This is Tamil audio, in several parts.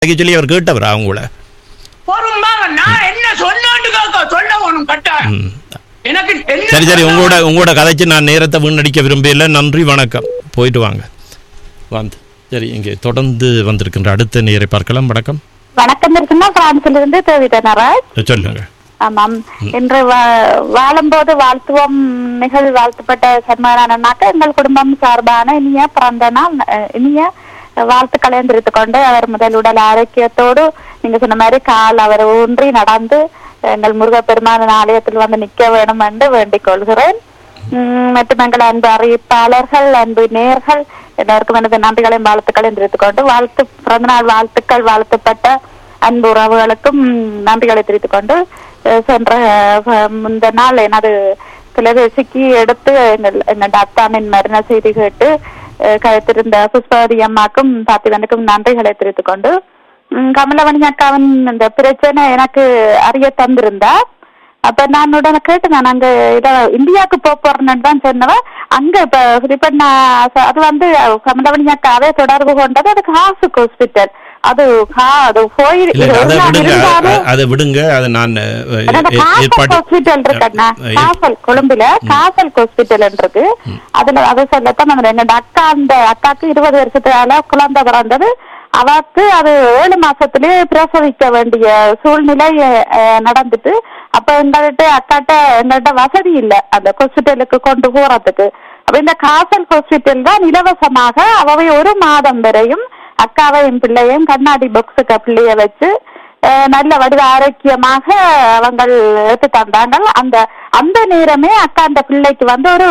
கதைக்க சொல்லி அவர் கேட்டவர் அவங்கள பொறும்பாங்க நான் என்ன சொன்னான்னு கேட்க சொல்ல ஒண்ணும் கட்டாயம் ம். எனக்கு என்ன சரி சரி சொன்னா- உங்களோட உங்களோட கதைச்சு நான் நேரத்தை வீணடிக்க விரும்பல நன்றி வணக்கம் போயிட்டு வாங்க வந்து சரி இங்கே தொடர்ந்து வந்திருக்கின்ற அடுத்த நேரை பார்க்கலாம் வணக்கம் வணக்கம் இருக்குன்னா பிரான்சிலிருந்து இருந்து தேவிதனராஜ் சொல்லுங்க ஆமாம் இன்று வா- வாழும்போது வாழ்த்துவோம் நிகழ் வாழ்த்துப்பட்ட சன்மானானாக்க எங்கள் குடும்பம் சார்பான இனிய பிறந்த நாள் அஹ், இனிய வாழ்த்துக்களை தெரிவித்துக் கொண்டு அவர் முதல் உடல் ஆரோக்கியத்தோடு நீங்க சொன்ன மாதிரி கால் அவர் ஊன்றி நடந்து எங்கள் முருகப்பெருமான் ஆலயத்தில் வந்து நிக்க வேணும் என்று வேண்டிக் கொள்கிறேன் உம், மற்றும் எங்கள் அன்பு அறிவிப்பாளர்கள் அன்பு நேர்கள் எல்லாருக்கும் எனது நன்றிகளையும் வாழ்த்துக்களையும் தெரிவித்துக் கொண்டு வாழ்த்து பிறந்தநாள் வாழ்த்துக்கள் வாழ்த்துப்பட்ட அன்பு உறவுகளுக்கும் நன்றிகளை தெரிவித்துக் கொண்டு அஹ், சென்ற அஹ், முந்த நாள் எனது தொலைபேசிக்கு எடுத்து எங்கள் எங்கள் அத்தானின் மரண செய்தி கேட்டு அஹ், கருத்திருந்த புஷ்பவதி அம்மாக்கும் பார்த்திவனுக்கும் நன்றிகளை தெரிவித்துக் கொண்டு உம், கமலவணி அக்காவின் இந்த பிரச்சனை எனக்கு அறிய தந்திருந்தார் அப்ப நான் உடனே கேட்டு நான் அங்க இத இந்தியாவுக்கு போக போறேன்னு தான் சொன்னவன் அங்க இப்ப இப்ப நான் ச- அது வந்து கமலவணி அக்காவே தொடர்பு கொண்டது அது காசுக்கு ஹாஸ்பிட்டல் அது கா- அது போய் இல்ல அதை எல்லாம் விடுங்க இருந்தாலும் அ- அதை விடுங்க அதை நான் அஹ், அதாவது ஏ- காசல் ஏற்பாடு ஹாஸ்பிட்டல் இருக்கண்ணா அஹ், காசல் கொழும்புல காசல் ஹாஸ்பிட்டல் இருக்கு அதுல அதை சொல்லத்தான் நான் என்னோட அக்கா அந்த அக்காக்கு இருபது வருஷத்துல குழந்தை பிறந்தது அவக்கு அது ஏழு மாசத்திலே பிரசவிக்க வேண்டிய சூழ்நிலை அஹ், நடந்துட்டு அப்ப எங்கள்கிட்ட அக்காட்ட எங்கள்கிட்ட வசதி இல்ல அந்த ஹாஸ்பிட்டலுக்கு கொண்டு போறதுக்கு அப்ப இந்த காசல் ஹாஸ்பிட்டல் தான் இலவசமாக அவை ஒரு மாதம் வரையும் அக்காவையும் பிள்ளையும் கண்ணாடி பாக்ஸுக்கு பிள்ளைய வச்சு அஹ் நல்ல வடிவ ஆரோக்கியமாக அவங்க எடுத்து தந்தாங்க அந்த அந்த நேரமே அக்கா அந்த பிள்ளைக்கு வந்து ஒரு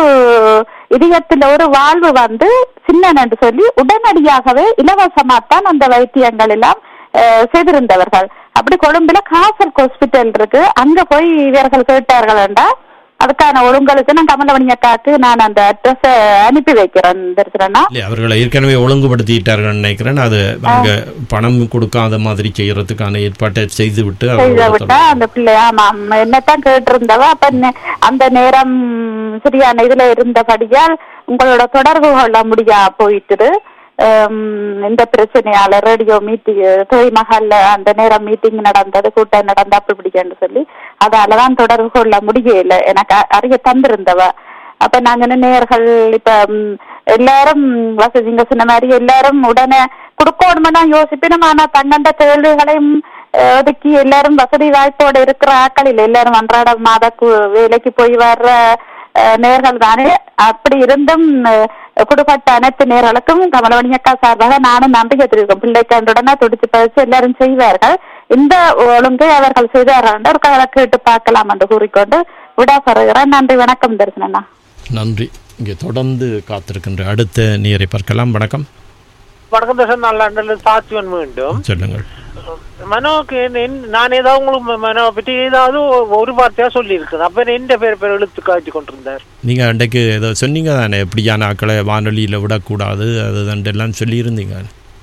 இதயத்துல ஒரு வாழ்வு வந்து சின்னன்னு சொல்லி உடனடியாகவே இலவசமாத்தான் அந்த வைத்தியங்கள் எல்லாம் அஹ், செய்திருந்தவர்கள் அப்படி கொழும்புல காசல் ஹாஸ்பிட்டல் இருக்கு அங்க போய் இவர்கள் கேட்டார்கள்டா அதுக்கான ஒழுங்கலுக்கு நான் கமலவணி அக்காக்கு நான் அந்த அட்ரஸ் அனுப்பி வைக்கிறேன் தெரிஞ்சுறேன்னா இல்லை அவர்களை ஏற்கனவே ஒழுங்குபடுத்திட்டார்கள் நினைக்கிறேன் அது அங்க பணம் கொடுக்காத மாதிரி செய்யறதுக்கான ஏற்பாட்டை செய்து விட்டு செய்த அவர்களோட விட்டா அந்த பிள்ளை ஆமா ஆமா, என்னத்தான் கேட்டிருந்தவ அப்ப நெ- அந்த நேரம் சரியான இதுல இருந்தபடியால் உங்களோட தொடர்பு கொள்ள முடியா போயிட்டுது ஹம், இந்த பிரச்சனையால ரேடியோ மீட்டிங் தொய் மஹால்ல அந்த நேரம் மீட்டிங் நடந்தது கூட்டம் நடந்த அப்படி இப்படின்னு சொல்லி அதாலதான் தொடர்பு கொள்ள முடியல எனக்கு அ- அறிய தந்திருந்தவ அப்ப நாங்க என்ன நேயர்கள் இப்ப ம், எல்லாரும் வசதிங்க சொன்ன மாதிரி எல்லாரும் உடனே கொடுக்கணும்னா யோசிப்பினும் ஆனா தங்கண்ட கேள்விகளையும் அஹ், ஒதுக்கி எல்லாரும் வசதி வாய்ப்போட இருக்கிற ஆட்கள் இல்ல எல்லாரும் அன்றாட மாத கு- வேலைக்கு போய் வர்ற அஹ், நேர்கள் தானே அப்படி இருந்தும் அஹ், குடும்பத்த அனைத்து நேர்களுக்கும் கமலவணி அக்கா சார்பாக நானும் நம்பிக்கை தெரிவிக்கும் பிள்ளைக்கு அன்றுடனே துடிச்சு பறிச்சு எல்லாரும் செய்வார்கள் இந்த ஒழுங்கை அவர்கள் செய்தார்கள் என்று ஒரு கதை கேட்டு பார்க்கலாம் என்று கூறிக்கொண்டு விடா பெறுகிறேன் நன்றி வணக்கம் தரிசனண்ணா நன்றி இங்கே தொடர்ந்து காத்திருக்கின்ற அடுத்த நேரை பார்க்கலாம் வணக்கம் வணக்கம் தர்ஷன் நல்லா நல்ல சாத்துவன் மீண்டும் சொல்லுங்கள் மனோக்கு என்ன- என்ன- நான் ஏதாவது உங்களுக்கு மனோ பற்றி ஏதாவது ஒ- ஒரு வார்த்தையா சொல்லி இருக்குது அப்ப எந்த பேர் பேர் இழுத்து காய்ச்சி கொண்டிருந்தார் நீங்க அன்றைக்கு ஏதோ சொன்னீங்க தானே எப்படியான ஆக்களை வானொலியில விடக்கூடாது அது எல்லாம் சொல்லியிருந்தீங்க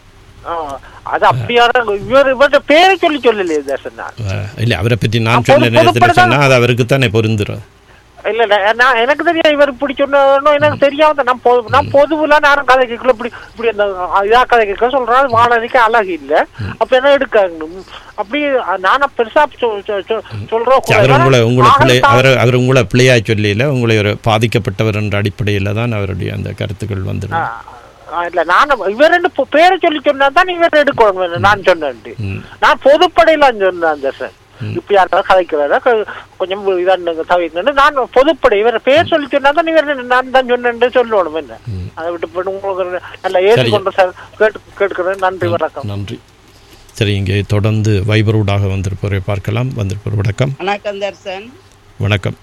ஆ, அது அப்படியான இவர் இவர்கிட்ட பேரை சொல்லி சொல்லலையே தர்ஷன் நான் அஹ், இல்லை அவரை பற்றி நான் அப்போ சொன்ன ஒரு நேரத்தில் பொதுப்படைதான் சொன்னா அது அவருக்கு தானே பொருந்துரும் இல்ல இல்ல, நான் எனக்கு தெரியாது இவர் இப்படி சொன்னோம் எனக்கு தெரியாம நான் பொது நான் பொதுவுல நான் கதை கேட்கல இப்படி இப்படி அந்த இதா கதை கேட்க சொல்றேன் வானதிக்கு அழகு இல்ல அப்ப என்ன எடுக்கணும் அப்படி நானும் பெருசா சொ- சொ- சொ- சொல்றோம் சரி, அவர் உங்களை உங்களை பிள்ளை ஆகத்தான் அவர் அவர் உங்களை பிள்ளையா சொல்லல உங்களை ஒரு பாதிக்கப்பட்டவர் என்ற அடிப்படையில் தான் அவருடைய அந்த கருத்துக்கள் வந்துடும் ஆ, இல்ல நான் இவர் ரெண்டு பு- பேரை சொல்லி சொன்னா தான் இவர் எடுக்கணும் நான் சொன்னேன் ம். நான் பொதுப்படையில சொன்னேன் அந்த சார் இப்ப யாராவது கதைக்கிறதா க- கொஞ்சம் இதான் தவிர்க்கணும் நான் பொதுப்படை இவர் பேர் சொல்லி சொன்னா தான் இவர் நான் தான் சொன்னேன் சொல்லணும் என்ன அதை விட்டு போட்டு உங்களுக்கு நல்லா ஏற்றுக்கொண்டு சார் கேட்டு கேட்கிறேன் நன்றி வணக்கம் நன்றி சரி இங்கே தொடர்ந்து வைபரூடாக வந்திருப்பவரை பார்க்கலாம் வந்திருப்பவர் வணக்கம் வணக்கம் தர்சன் வணக்கம்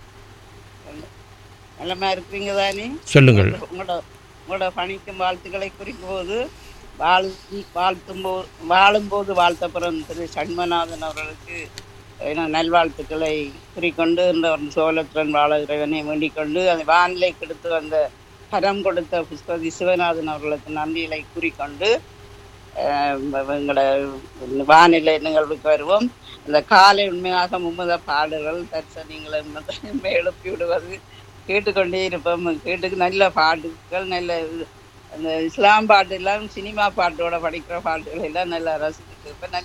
நல்லமா இருக்கிறீங்க தானே சொல்லுங்கள் உங்களோட உங்களோட பணிக்கும் வாழ்த்துக்களை குறிக்கும் போது வாழ் வாழ்த்தும் போது வாழும்போது வாழ்த்தப்புறம் திரு சண்மநாதன் அவர்களுக்கு என்ன நல்வாழ்த்துக்களை குறிக்கொண்டு இந்த ஒரு சோழத்துடன் வாழ இறைவனை வேண்டிக் கொண்டு அந்த வானிலை கெடுத்து வந்த கரம் கொடுத்த புஷ்பதி சிவநாதன் அவர்களுக்கு நன்றிகளை கூறிக்கொண்டு அஹ், எங்களோட வானிலை நிகழ்வுக்கு வருவோம் இந்த காலை உண்மையாக மும்மத பாடல்கள் தரிசனங்களை எழுப்பி விடுவது கேட்டுக்கொண்டே இருப்போம் கேட்டு நல்ல பாட்டுகள் நல்ல இது- அந்த இஸ்லாம் பாட்டு எல்லாம் சினிமா பாட்டோட படிக்கிற பாட்டுகள் எல்லாம் நல்லா ரசித்து இருக்கு இப்ப